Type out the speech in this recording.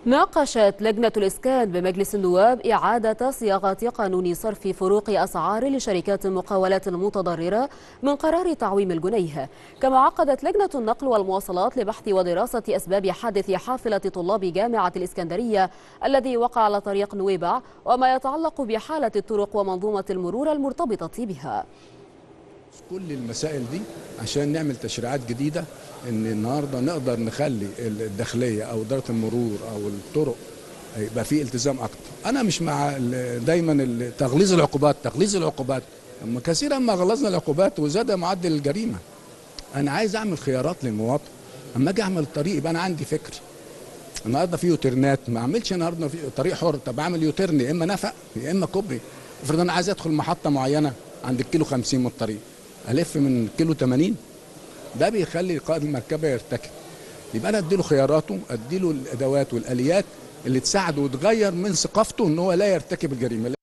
ناقشت لجنة الإسكان بمجلس النواب إعادة صياغة قانون صرف فروق أسعار لشركات المقاولات المتضررة من قرار تعويم الجنيه كما عقدت لجنة النقل والمواصلات لبحث ودراسة أسباب حادث حافلة طلاب جامعة الإسكندرية الذي وقع على طريق نويبع وما يتعلق بحالة الطرق ومنظومة المرور المرتبطة بها كل المسائل دي عشان نعمل تشريعات جديدة ان النهارده نقدر نخلي الداخلية او إدارة المرور او الطرق يبقى في التزام اكتر انا مش مع ال- دايما ال- تغليظ العقوبات تغليظ العقوبات اما كثيرا ما غلظنا العقوبات وزاد معدل الجريمة انا عايز اعمل خيارات للمواطن اما اجي اعمل طريق يبقى انا عندي فكر النهارده في يوترنات ما اعملش النهارده في طريق حر طب اعمل يوترن يا اما نفق يا اما كوبري افرض انا عايز ادخل محطه معينه عند الكيلو 50 من الطريق الف من كيلو 80 ده بيخلي قائد المركبه يرتكب يبقى انا اديله خياراته اديله الادوات والاليات اللي تساعده وتغير من ثقافته ان هو لا يرتكب الجريمه